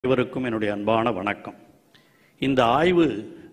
அனைவருக்கும் என்னுடைய அன்பான வணக்கம் இந்த ஆய்வு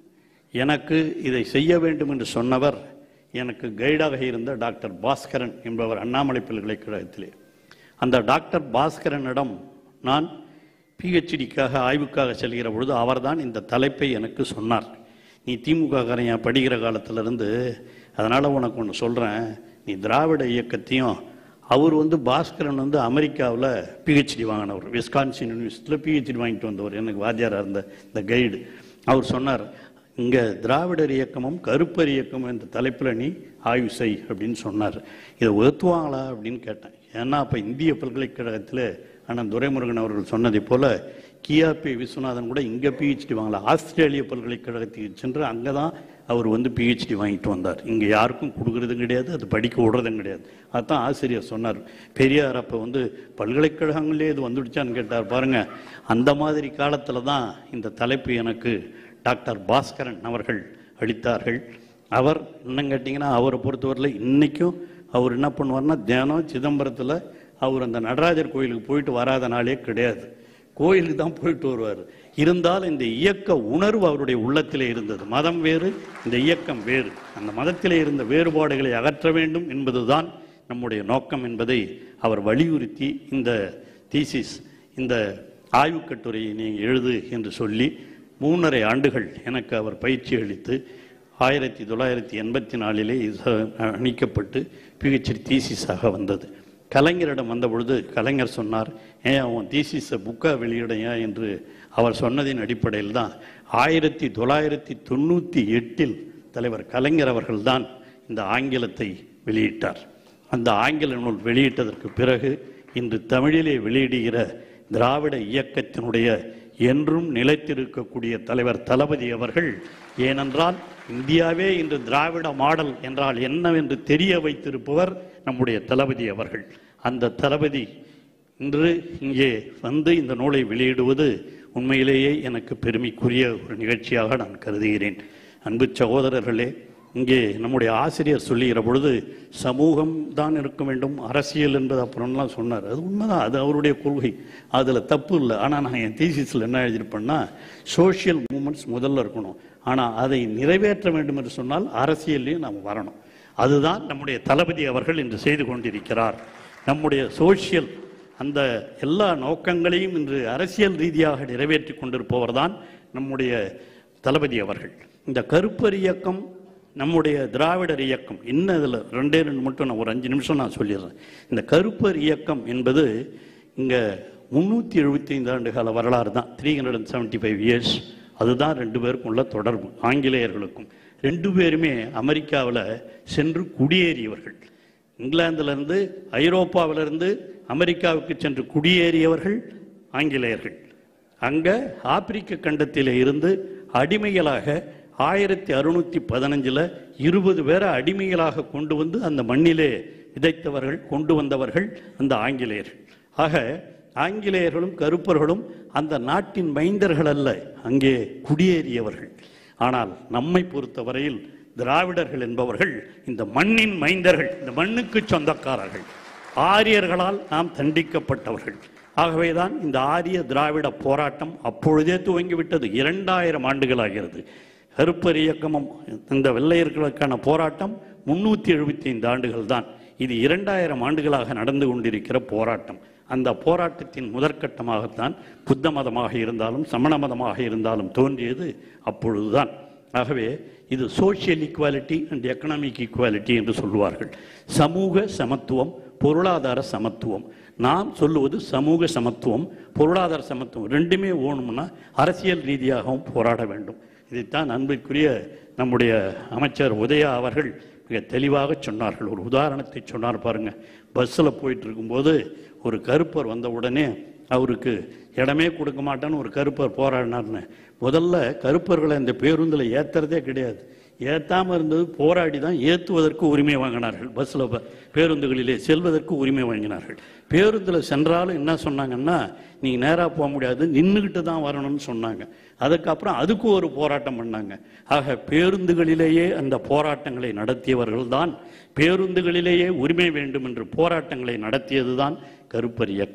எனக்கு இதை செய்ய வேண்டும் என்று சொன்னவர் எனக்கு கைடாக இருந்த டாக்டர் பாஸ்கரன் என்பவர் அண்ணாமலை பல்கலைக்கழகத்திலே அந்த டாக்டர் பாஸ்கரனிடம் நான் பிஹெச்டிக்காக ஆய்வுக்காக செல்கிற பொழுது அவர்தான் இந்த தலைப்பை எனக்கு சொன்னார் நீ திமுக காரன் படிக்கிற காலத்திலிருந்து அதனால் உனக்கு ஒன்று சொல்கிறேன் நீ திராவிட இயக்கத்தையும் அவர் வந்து பாஸ்கரன் வந்து அமெரிக்காவில் பிஹெச்டி வாங்கினவர் விஸ்கான்சின் யூனிவர்சிட்டியில் பிஹெச்டி வாங்கிட்டு வந்தவர் எனக்கு வாத்தியாராக இருந்த இந்த கைடு அவர் சொன்னார் இங்கே திராவிடர் இயக்கமும் கருப்பர் இயக்கமும் என்ற தலைப்பில் நீ ஆய்வு செய் அப்படின்னு சொன்னார் இதை ஒத்துவாங்களா அப்படின்னு கேட்டேன் ஏன்னா அப்போ இந்திய பல்கலைக்கழகத்தில் அண்ணன் துரைமுருகன் அவர்கள் சொன்னதைப் போல கியாபி விஸ்வநாதன் கூட இங்கே பிஹெச்டி வாங்கல ஆஸ்திரேலிய பல்கலைக்கழகத்துக்கு சென்று அங்கே தான் அவர் வந்து பிஹெச்டி வாங்கிட்டு வந்தார் இங்கே யாருக்கும் கொடுக்கறதும் கிடையாது அது படிக்க விடுறதும் கிடையாது அதான் ஆசிரியர் சொன்னார் பெரியார் அப்போ வந்து பல்கலைக்கழகங்களே இது வந்துடுச்சான்னு கேட்டார் பாருங்க அந்த மாதிரி காலத்தில் தான் இந்த தலைப்பு எனக்கு டாக்டர் பாஸ்கரன் அவர்கள் அளித்தார்கள் அவர் இன்னும் கேட்டிங்கன்னா அவரை பொறுத்தவரையில் இன்றைக்கும் அவர் என்ன பண்ணுவார்னா தியானம் சிதம்பரத்தில் அவர் அந்த நடராஜர் கோயிலுக்கு போயிட்டு வராத நாளே கிடையாது கோயிலுக்கு தான் போயிட்டு வருவார் இருந்தால் இந்த இயக்க உணர்வு அவருடைய உள்ளத்திலே இருந்தது மதம் வேறு இந்த இயக்கம் வேறு அந்த மதத்திலே இருந்த வேறுபாடுகளை அகற்ற வேண்டும் என்பதுதான் நம்முடைய நோக்கம் என்பதை அவர் வலியுறுத்தி இந்த தீசிஸ் இந்த ஆய்வுக் கட்டுரையை நீங்கள் எழுது என்று சொல்லி மூன்றரை ஆண்டுகள் எனக்கு அவர் பயிற்சி அளித்து ஆயிரத்தி தொள்ளாயிரத்தி எண்பத்தி நாலிலே இது அணிக்கப்பட்டு பிஹெச்டி தீசிஸாக வந்தது கலைஞரிடம் வந்த பொழுது கலைஞர் சொன்னார் ஏன் அவன் தீசிஸை புக்கா வெளியிடையா என்று அவர் சொன்னதின் அடிப்படையில் தான் ஆயிரத்தி தொள்ளாயிரத்தி தொண்ணூற்றி எட்டில் தலைவர் கலைஞர் அவர்கள்தான் இந்த ஆங்கிலத்தை வெளியிட்டார் அந்த ஆங்கில நூல் வெளியிட்டதற்கு பிறகு இன்று தமிழிலே வெளியிடுகிற திராவிட இயக்கத்தினுடைய என்றும் நிலைத்திருக்கக்கூடிய தலைவர் தளபதி அவர்கள் ஏனென்றால் இந்தியாவே இன்று திராவிட மாடல் என்றால் என்னவென்று தெரிய வைத்திருப்பவர் நம்முடைய தளபதி அவர்கள் அந்த தளபதி இன்று இங்கே வந்து இந்த நூலை வெளியிடுவது உண்மையிலேயே எனக்கு பெருமைக்குரிய ஒரு நிகழ்ச்சியாக நான் கருதுகிறேன் அன்பு சகோதரர்களே இங்கே நம்முடைய ஆசிரியர் சொல்லுகிற பொழுது சமூகம் தான் இருக்க வேண்டும் அரசியல் என்பது அப்புறம்லாம் சொன்னார் அது உண்மைதான் அது அவருடைய கொள்கை அதில் தப்பு இல்லை ஆனால் நான் என் தீசிஸில் என்ன எழுதியிருப்பேன்னா சோஷியல் மூமெண்ட்ஸ் முதல்ல இருக்கணும் ஆனால் அதை நிறைவேற்ற வேண்டும் என்று சொன்னால் அரசியல்லையும் நாம் வரணும் அதுதான் நம்முடைய தளபதி அவர்கள் இன்று செய்து கொண்டிருக்கிறார் நம்முடைய சோஷியல் அந்த எல்லா நோக்கங்களையும் இன்று அரசியல் ரீதியாக நிறைவேற்றி கொண்டிருப்பவர் தான் நம்முடைய தளபதி அவர்கள் இந்த கருப்பர் இயக்கம் நம்முடைய திராவிடர் இயக்கம் இன்னும் இதில் ரெண்டே ரெண்டு மட்டும் நான் ஒரு அஞ்சு நிமிஷம் நான் சொல்லிடுறேன் இந்த கருப்பர் இயக்கம் என்பது இங்கே முந்நூற்றி எழுபத்தைந்து ஆண்டு கால வரலாறு தான் three hundred and seventy five years அதுதான் ரெண்டு பேருக்கும் உள்ள தொடர்பு ஆங்கிலேயர்களுக்கும் ரெண்டு பேருமே அமெரிக்காவில் சென்று குடியேறியவர்கள் இங்கிலாந்திலிருந்து ஐரோப்பாவிலிருந்து அமெரிக்காவுக்கு சென்று குடியேறியவர்கள் ஆங்கிலேயர்கள் அங்கே ஆப்பிரிக்க கண்டத்திலே இருந்து அடிமைகளாக ஆயிரத்தி அறுநூற்றி பதினஞ்சில் இருபது பேரை அடிமைகளாக கொண்டு வந்து அந்த மண்ணிலே விதைத்தவர்கள் கொண்டு வந்தவர்கள் அந்த ஆங்கிலேயர்கள் ஆக ஆங்கிலேயர்களும் கருப்பர்களும் அந்த நாட்டின் மைந்தர்கள் அல்ல அங்கே குடியேறியவர்கள் ஆனால் நம்மை பொறுத்தவரையில் திராவிடர்கள் என்பவர்கள் இந்த மண்ணின் மைந்தர்கள் இந்த மண்ணுக்கு சொந்தக்காரர்கள் ஆரியர்களால் நாம் தண்டிக்கப்பட்டவர்கள் ஆகவேதான் இந்த ஆரிய திராவிட போராட்டம் அப்பொழுதே துவங்கிவிட்டது இரண்டாயிரம் ஆண்டுகளாகிறது கருப்பர் இயக்கமும் இந்த வெள்ளையர்களுக்கான போராட்டம் முன்னூற்றி எழுபத்தி ஐந்து ஆண்டுகள் தான் இது இரண்டாயிரம் ஆண்டுகளாக நடந்து கொண்டிருக்கிற போராட்டம் அந்த போராட்டத்தின் முதற்கட்டமாகத்தான் புத்த மதமாக இருந்தாலும் சமண மதமாக இருந்தாலும் தோன்றியது அப்பொழுதுதான் ஆகவே இது social equality and economic equality என்று சொல்லுவார்கள் சமூக சமத்துவம் பொருளாதார சமத்துவம் நாம் சொல்லுவது சமூக சமத்துவம் பொருளாதார சமத்துவம் ரெண்டுமே ஓணும்னா அரசியல் ரீதியாகவும் போராட வேண்டும் இதைத்தான் அன்பிற்குரிய நம்முடைய அமைச்சர் உதயா அவர்கள் மிக தெளிவாக சொன்னார்கள் ஒரு உதாரணத்தை சொன்னார் பாருங்க பஸ்ஸில் போயிட்டு இருக்கும்போது ஒரு கருப்பர் வந்த உடனே அவருக்கு இடமே கொடுக்க மாட்டேன்னு ஒரு கருப்பர் போராடினார்னு முதல்ல கருப்பர்களை இந்த பேருந்தில் ஏற்றுறதே கிடையாது ஏற்றாமல் இருந்தது போராடி தான் ஏற்றுவதற்கு உரிமை வாங்கினார்கள் பஸ்ஸில் பேருந்துகளிலே செல்வதற்கு உரிமை வாங்கினார்கள் பேருந்தில் சென்றாலும் என்ன சொன்னாங்கன்னா நீங்கள் நேராக போக முடியாது நின்றுக்கிட்டு தான் வரணும்னு சொன்னாங்க அதுக்கப்புறம் அதுக்கு ஒரு போராட்டம் பண்ணாங்க ஆக பேருந்துகளிலேயே அந்த போராட்டங்களை நடத்தியவர்கள் தான் பேருந்துகளிலேயே உரிமை வேண்டும் என்று போராட்டங்களை நடத்தியது தான் கருப்பர் இயக்கம்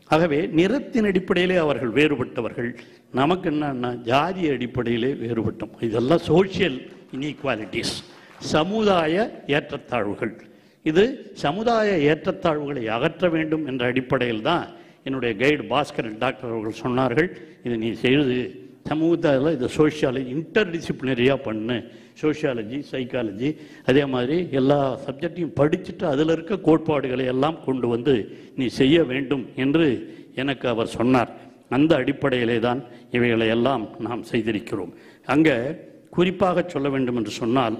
ஆகவே நிறத்தின் அடிப்படையிலே அவர்கள் வேறுபட்டவர்கள் நமக்கு என்னன்னா ஜாதி அடிப்படையிலே வேறுபட்டோம் இதெல்லாம் சோஷியல் இன்இக்வாலிட்டிஸ் சமுதாய ஏற்றத்தாழ்வுகள் இது சமுதாய ஏற்றத்தாழ்வுகளை அகற்ற வேண்டும் என்ற அடிப்படையில் தான் என்னுடைய கைடு பாஸ்கரன் டாக்டர் அவர்கள் சொன்னார்கள் இது நீ செய்து சமூகத்தில் இது சோஷியாலஜி இன்டர் டிசிப்ளினரியாக பண்ணு சோஷியாலஜி சைக்காலஜி அதே மாதிரி எல்லா சப்ஜெக்டையும் படிச்சுட்டு அதில் இருக்க கோட்பாடுகளை எல்லாம் கொண்டு வந்து நீ செய்ய வேண்டும் என்று எனக்கு அவர் சொன்னார் அந்த அடிப்படையிலே தான் இவைகளை எல்லாம் நாம் செய்திருக்கிறோம் அங்கே குறிப்பாக சொல்ல வேண்டும் என்று சொன்னால்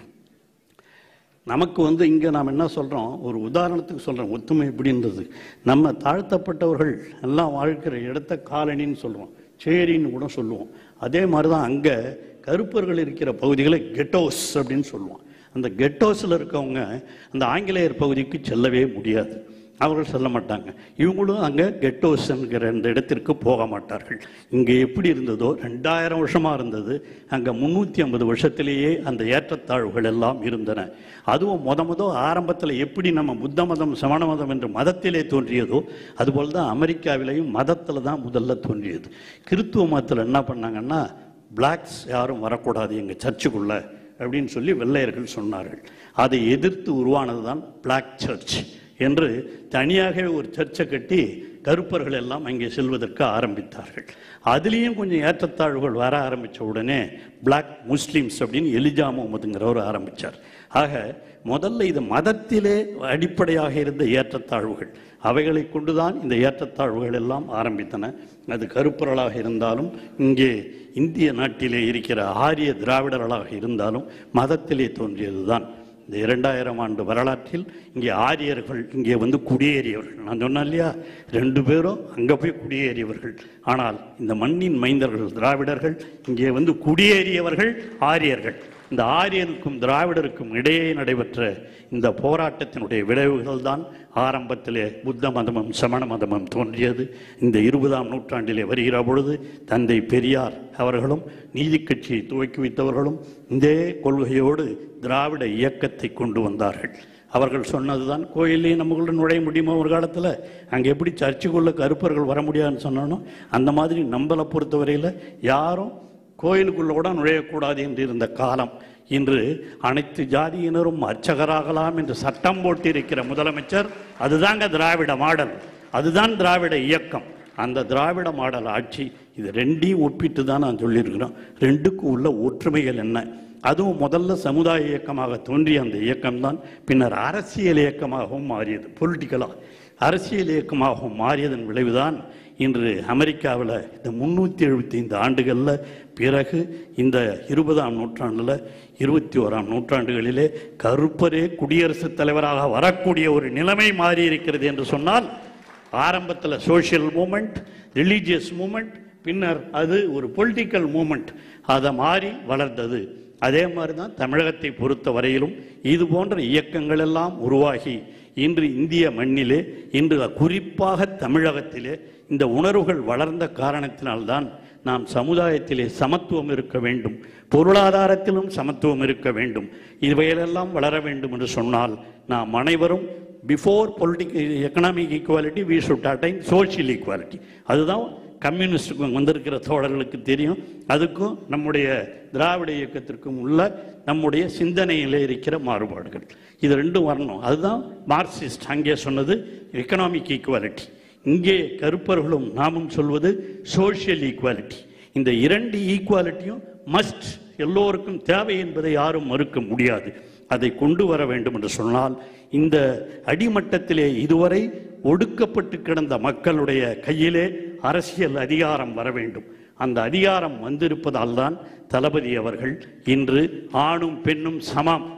நமக்கு வந்து இங்கே நாம் என்ன சொல்கிறோம் ஒரு உதாரணத்துக்கு சொல்கிறோம் ஒத்துமை எப்படின்றது நம்ம தாழ்த்தப்பட்டவர்கள் எல்லாம் வாழ்க்கிற இடத்த காலனின்னு சொல்லுவோம் சேரின்னு கூட சொல்லுவோம் அதே மாதிரி தான் அங்கே கருப்பர்கள் இருக்கிற பகுதிகளை கெட்டோஸ் அப்படின்னு சொல்லுவோம் அந்த கெட்டோஸில் இருக்கவங்க அந்த ஆங்கிலேயர் பகுதிக்கு செல்லவே முடியாது அவர்கள் சொல்ல மாட்டாங்க இவங்களும் அங்கே கெட்டோஸ் என்கிற அந்த இடத்திற்கு போக மாட்டார்கள் இங்கே எப்படி இருந்ததோ ரெண்டாயிரம் வருஷமா இருந்தது அங்கே முந்நூற்றி ஐம்பது வருஷத்திலேயே அந்த ஏற்றத்தாழ்வுகள் எல்லாம் இருந்தன அதுவும் முத முத ஆரம்பத்தில் எப்படி நம்ம புத்த மதம் சமண மதம் என்று மதத்திலே தோன்றியதோ அதுபோல் தான் அமெரிக்காவிலேயும் மதத்தில் தான் முதல்ல தோன்றியது கிறித்துவ மதத்தில் என்ன பண்ணாங்கன்னா பிளாக்ஸ் யாரும் வரக்கூடாது எங்கள் சர்ச்சுக்குள்ள அப்படின்னு சொல்லி வெள்ளையர்கள் சொன்னார்கள் அதை எதிர்த்து உருவானது தான் பிளாக் சர்ச் என்று தனியாகவே ஒரு சர்ச்சை கட்டி கருப்பர்கள் எல்லாம் அங்கே செல்வதற்கு ஆரம்பித்தார்கள் அதுலேயும் கொஞ்சம் ஏற்றத்தாழ்வுகள் வர ஆரம்பித்த உடனே பிளாக் முஸ்லீம்ஸ் அப்படின்னு எலிஜா முகமதுங்கிறவர் ஆரம்பித்தார் ஆக முதல்ல இது மதத்திலே அடிப்படையாக இருந்த ஏற்றத்தாழ்வுகள் அவைகளை கொண்டுதான் இந்த ஏற்றத்தாழ்வுகள் எல்லாம் ஆரம்பித்தன அது கருப்பர்களாக இருந்தாலும் இங்கே இந்திய நாட்டிலே இருக்கிற ஆரிய திராவிடர்களாக இருந்தாலும் மதத்திலே தோன்றியதுதான் இந்த இரண்டாயிரம் ஆண்டு வரலாற்றில் இங்கே ஆரியர்கள் இங்கே வந்து குடியேறியவர்கள் நான் சொன்னேன் இல்லையா ரெண்டு பேரும் அங்கே போய் குடியேறியவர்கள் ஆனால் இந்த மண்ணின் மைந்தர்கள் திராவிடர்கள் இங்கே வந்து குடியேறியவர்கள் ஆரியர்கள் இந்த ஆரியருக்கும் திராவிடருக்கும் இடையே நடைபெற்ற இந்த போராட்டத்தினுடைய விளைவுகள் தான் ஆரம்பத்திலே புத்த மதமும் சமண மதமும் தோன்றியது இந்த இருபதாம் நூற்றாண்டிலே வருகிற பொழுது தந்தை பெரியார் அவர்களும் நீதி கட்சியை துவக்கி வைத்தவர்களும் இதே கொள்கையோடு திராவிட இயக்கத்தை கொண்டு வந்தார்கள் அவர்கள் சொன்னதுதான் கோயிலே நமக்குள்ள நுழைய முடியுமா ஒரு காலத்தில் அங்கே எப்படி சர்ச்சுக்குள்ள கருப்பர்கள் வர முடியாதுன்னு சொன்னானோ அந்த மாதிரி நம்மளை பொறுத்தவரையில் யாரும் கோயிலுக்குள்ள கூட நுழையக்கூடாது என்று இருந்த காலம் இன்று அனைத்து ஜாதியினரும் அர்ச்சகராகலாம் என்று சட்டம் போட்டிருக்கிற முதலமைச்சர் அதுதாங்க திராவிட மாடல் அதுதான் திராவிட இயக்கம் அந்த திராவிட மாடல் ஆட்சி இது ரெண்டையும் ஒப்பிட்டு தான் நான் சொல்லியிருக்கிறோம் ரெண்டுக்கும் உள்ள ஒற்றுமைகள் என்ன அதுவும் முதல்ல சமுதாய இயக்கமாக தோன்றிய அந்த இயக்கம்தான் பின்னர் அரசியல் இயக்கமாகவும் மாறியது பொலிட்டிக்கலாக அரசியல் இயக்கமாகவும் மாறியதன் விளைவுதான் இன்று அமெரிக்காவில் இந்த முந்நூற்றி எழுபத்தைந்து ஆண்டுகளில் பிறகு இந்த இருபதாம் நூற்றாண்டில் இருபத்தி ஓராம் நூற்றாண்டுகளிலே கருப்பரே குடியரசுத் தலைவராக வரக்கூடிய ஒரு நிலைமை மாறி இருக்கிறது என்று சொன்னால் ஆரம்பத்தில் சோஷியல் மூமெண்ட் ரிலீஜியஸ் மூமெண்ட் பின்னர் அது ஒரு பொலிட்டிக்கல் மூமெண்ட் அதை மாறி வளர்ந்தது அதே மாதிரி தான் தமிழகத்தை பொறுத்த வரையிலும் இது போன்ற இயக்கங்கள் எல்லாம் உருவாகி இன்று இந்திய மண்ணிலே இன்று குறிப்பாக தமிழகத்திலே இந்த உணர்வுகள் வளர்ந்த காரணத்தினால்தான் நாம் சமுதாயத்திலே சமத்துவம் இருக்க வேண்டும் பொருளாதாரத்திலும் சமத்துவம் இருக்க வேண்டும் இவைகளெல்லாம் வளர வேண்டும் என்று சொன்னால் நாம் அனைவரும் before political economic equality we should attain social equality அதுதான் கம்யூனிஸ்டுக்கும் வந்திருக்கிற தோழர்களுக்கு தெரியும் அதுக்கும் நம்முடைய திராவிட இயக்கத்திற்கும் உள்ள நம்முடைய சிந்தனையிலே இருக்கிற மாறுபாடுகள் இது ரெண்டும் வரணும் அதுதான் மார்க்சிஸ்ட் அங்கே சொன்னது எக்கனாமிக் ஈக்குவாலிட்டி இங்கே கருப்பர்களும் நாமும் சொல்வது சோஷியல் ஈக்குவாலிட்டி இந்த இரண்டு ஈக்குவாலிட்டியும் மஸ்ட் எல்லோருக்கும் தேவை என்பதை யாரும் மறுக்க முடியாது அதை கொண்டு வர வேண்டும் என்று சொன்னால் இந்த அடிமட்டத்திலே இதுவரை ஒடுக்கப்பட்டு கிடந்த மக்களுடைய கையிலே அரசியல் அதிகாரம் வர வேண்டும் அந்த அதிகாரம் வந்திருப்பதால் தான் தளபதி அவர்கள் இன்று ஆணும் பெண்ணும் சமம்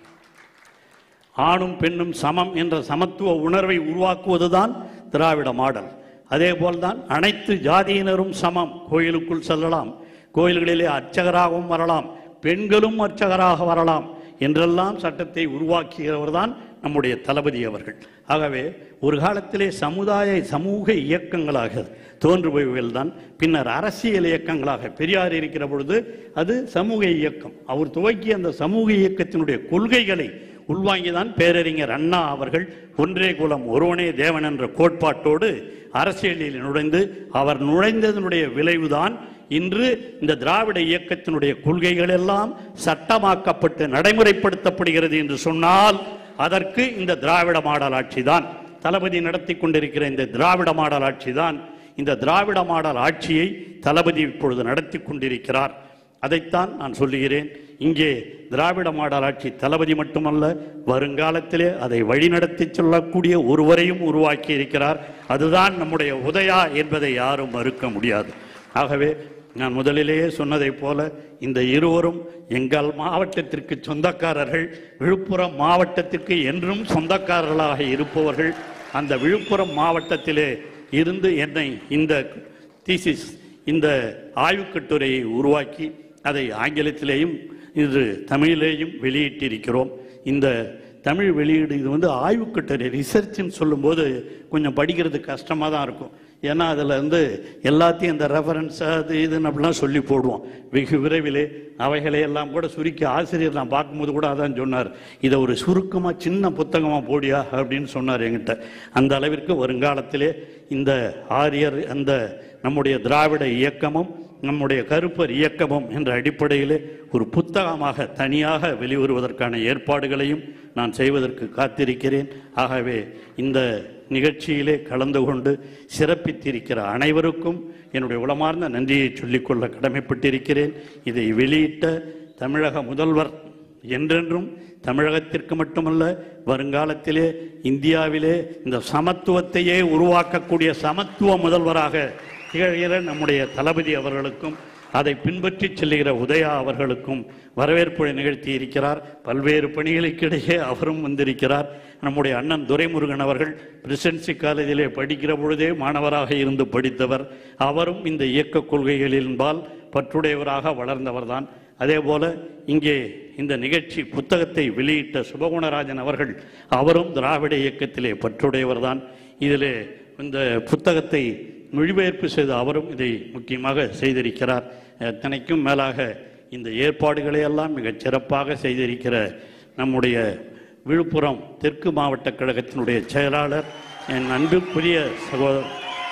ஆணும் பெண்ணும் சமம் என்ற சமத்துவ உணர்வை உருவாக்குவதுதான் திராவிட மாடல் அதே போல்தான் அனைத்து ஜாதியினரும் சமம் கோயிலுக்குள் செல்லலாம் கோயில்களிலே அர்ச்சகராகவும் வரலாம் பெண்களும் அர்ச்சகராக வரலாம் என்றெல்லாம் சட்டத்தை உருவாக்கியவர் தான் நம்முடைய தளபதி அவர்கள் ஆகவே ஒரு காலத்திலே சமுதாய சமூக இயக்கங்களாக தோன்றுபவைகள் தான் பின்னர் அரசியல் இயக்கங்களாக பெரியார் இருக்கிற பொழுது அது சமூக இயக்கம் அவர் துவக்கிய அந்த சமூக இயக்கத்தினுடைய கொள்கைகளை உள்வாங்கிதான் பேரறிஞர் அண்ணா அவர்கள் ஒன்றே குலம் ஒருவனே தேவன் என்ற கோட்பாட்டோடு அரசியலில் நுழைந்து அவர் நுழைந்ததனுடைய விளைவுதான் இன்று இந்த திராவிட இயக்கத்தினுடைய கொள்கைகள் எல்லாம் சட்டமாக்கப்பட்டு நடைமுறைப்படுத்தப்படுகிறது என்று சொன்னால் அதற்கு இந்த திராவிட மாடல் ஆட்சி தான் தளபதி நடத்தி கொண்டிருக்கிற இந்த திராவிட மாடல் ஆட்சி தான் இந்த திராவிட மாடல் ஆட்சியை தளபதி இப்பொழுது நடத்தி கொண்டிருக்கிறார் அதைத்தான் நான் சொல்லுகிறேன் இங்கே திராவிட மாடல் ஆட்சி தளபதி மட்டுமல்ல வருங்காலத்திலே அதை வழிநடத்தி சொல்லக்கூடிய ஒருவரையும் உருவாக்கி இருக்கிறார் அதுதான் நம்முடைய உதயா என்பதை யாரும் மறுக்க முடியாது ஆகவே நான் முதலிலேயே சொன்னதைப் போல இந்த இருவரும் எங்கள் மாவட்டத்திற்கு சொந்தக்காரர்கள் விழுப்புரம் மாவட்டத்திற்கு என்றும் சொந்தக்காரர்களாக இருப்பவர்கள் அந்த விழுப்புரம் மாவட்டத்திலே இருந்து என்னை இந்த தீசிஸ் இந்த ஆய்வுக் கட்டுரையை உருவாக்கி அதை ஆங்கிலத்திலேயும் இன்று தமிழிலேயும் வெளியிட்டிருக்கிறோம் இந்த தமிழ் வெளியீடு இது வந்து ஆய்வுக் கட்டுரை ரிசர்ச்னு சொல்லும்போது கொஞ்சம் படிக்கிறது கஷ்டமாக தான் இருக்கும் ஏன்னா அதில் வந்து எல்லாத்தையும் இந்த ரெஃபரன்ஸ் அது இதுன்னு அப்படிலாம் சொல்லி போடுவோம் வெகு விரைவிலே அவைகளை எல்லாம் கூட சுருக்கி ஆசிரியர் நான் பார்க்கும்போது கூட அதான் சொன்னார் இதை ஒரு சுருக்கமாக சின்ன புத்தகமாக போடியா அப்படின்னு சொன்னார் என்கிட்ட அந்த அளவிற்கு வருங்காலத்திலே இந்த ஆரியர் அந்த நம்முடைய திராவிட இயக்கமும் நம்முடைய கருப்பர் இயக்கமும் என்ற அடிப்படையிலே ஒரு புத்தகமாக தனியாக வெளிவருவதற்கான ஏற்பாடுகளையும் நான் செய்வதற்கு காத்திருக்கிறேன் ஆகவே இந்த நிகழ்ச்சியிலே கலந்து கொண்டு சிறப்பித்திருக்கிற அனைவருக்கும் என்னுடைய உளமார்ந்த நன்றியை சொல்லிக்கொள்ள கடமைப்பட்டிருக்கிறேன் இதை வெளியிட்ட தமிழக முதல்வர் என்றென்றும் தமிழகத்திற்கு மட்டுமல்ல வருங்காலத்திலே இந்தியாவிலே இந்த சமத்துவத்தையே உருவாக்கக்கூடிய சமத்துவ முதல்வராக திகழ்கிற நம்முடைய தளபதி அவர்களுக்கும் அதை பின்பற்றி செல்லுகிற உதயா அவர்களுக்கும் வரவேற்புரை நிகழ்த்தி இருக்கிறார் பல்வேறு பணிகளுக்கிடையே அவரும் வந்திருக்கிறார் நம்முடைய அண்ணன் துரைமுருகன் அவர்கள் பிரசிடென்சி காலேஜிலே படிக்கிற பொழுதே மாணவராக இருந்து படித்தவர் அவரும் இந்த இயக்க கொள்கைகளின்பால் பற்றுடையவராக வளர்ந்தவர்தான் அதே போல இங்கே இந்த நிகழ்ச்சி புத்தகத்தை வெளியிட்ட சுபகுணராஜன் அவர்கள் அவரும் திராவிட இயக்கத்திலே பற்றுடையவர்தான் இதிலே இந்த புத்தகத்தை மொழிபெயர்ப்பு செய்த அவரும் இதை முக்கியமாக செய்திருக்கிறார் அத்தனைக்கும் மேலாக இந்த ஏற்பாடுகளை எல்லாம் மிகச் சிறப்பாக செய்திருக்கிற நம்முடைய விழுப்புரம் தெற்கு மாவட்ட கழகத்தினுடைய செயலாளர் என் அன்புக்குரிய சகோதரர்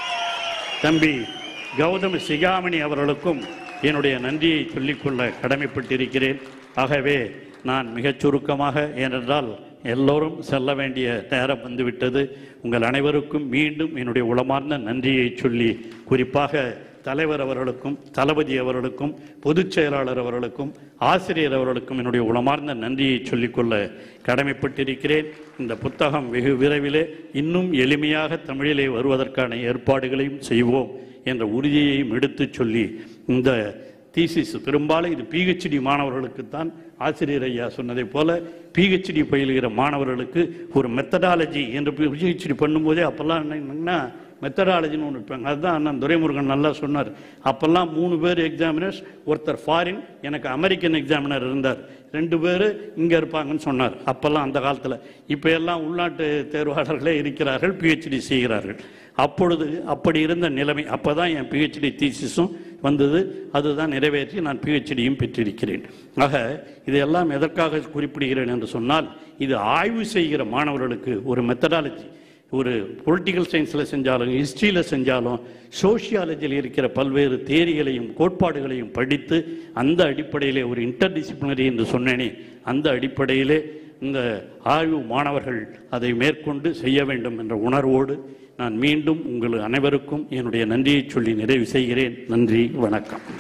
தம்பி கௌதம சிகாமணி அவர்களுக்கும் என்னுடைய நன்றியை சொல்லிக்கொள்ள கடமைப்பட்டிருக்கிறேன் ஆகவே நான் மிகச் சுருக்கமாக ஏனென்றால் எல்லோரும் செல்ல வேண்டிய நேரம் வந்துவிட்டது உங்கள் அனைவருக்கும் மீண்டும் என்னுடைய உளமார்ந்த நன்றியை சொல்லி குறிப்பாக தலைவர் அவர்களுக்கும் தளபதி அவர்களுக்கும் பொதுச் செயலாளர் அவர்களுக்கும் ஆசிரியர் அவர்களுக்கும் என்னுடைய உளமார்ந்த நன்றியை சொல்லிக்கொள்ள கடமைப்பட்டிருக்கிறேன் இந்த புத்தகம் வெகு விரைவிலே இன்னும் எளிமையாக தமிழிலே வருவதற்கான ஏற்பாடுகளையும் செய்வோம் என்ற உறுதியையும் எடுத்துச் சொல்லி இந்த தீசிஸ் பெரும்பாலும் இது பிஹெச்டி மாணவர்களுக்குத்தான் ஆசிரியர் ஐயா சொன்னதைப் போல பிஹெச்டி பயிலுகிற மாணவர்களுக்கு ஒரு மெத்தடாலஜி என்று பிஹெச்டி பண்ணும்போதே அப்போல்லாம் என்னன்னா மெத்தடாலஜின்னு ஒன்று இருப்பாங்க அதுதான் அண்ணன் துரைமுருகன் நல்லா சொன்னார் அப்போல்லாம் மூணு பேர் எக்ஸாமினர்ஸ் ஒருத்தர் ஃபாரின் எனக்கு அமெரிக்கன் எக்ஸாமினர் இருந்தார் ரெண்டு பேர் இங்கே இருப்பாங்கன்னு சொன்னார் அப்போல்லாம் அந்த காலத்தில் இப்போ எல்லாம் உள்நாட்டு தேர்வாளர்களே இருக்கிறார்கள் பிஹெச்டி செய்கிறார்கள் அப்பொழுது அப்படி இருந்த நிலைமை அப்போ தான் என் பிஹெச்டி தீசிஸும் வந்தது அதுதான் நிறைவேற்றி நான் பிஹெச்டியும் பெற்றிருக்கிறேன் ஆக இதையெல்லாம் எதற்காக குறிப்பிடுகிறேன் என்று சொன்னால் இது ஆய்வு செய்கிற மாணவர்களுக்கு ஒரு மெத்தடாலஜி ஒரு பொலிட்டிக்கல் சயின்ஸில் செஞ்சாலும் ஹிஸ்ட்ரியில் செஞ்சாலும் சோஷியாலஜியில் இருக்கிற பல்வேறு தேரிகளையும் கோட்பாடுகளையும் படித்து அந்த அடிப்படையிலே ஒரு இன்டர்டிசிப்ளினரி என்று சொன்னேனே அந்த அடிப்படையிலே இந்த ஆய்வு மாணவர்கள் அதை மேற்கொண்டு செய்ய வேண்டும் என்ற உணர்வோடு நான் மீண்டும் உங்கள் அனைவருக்கும் என்னுடைய நன்றியை சொல்லி நிறைவு செய்கிறேன் நன்றி வணக்கம்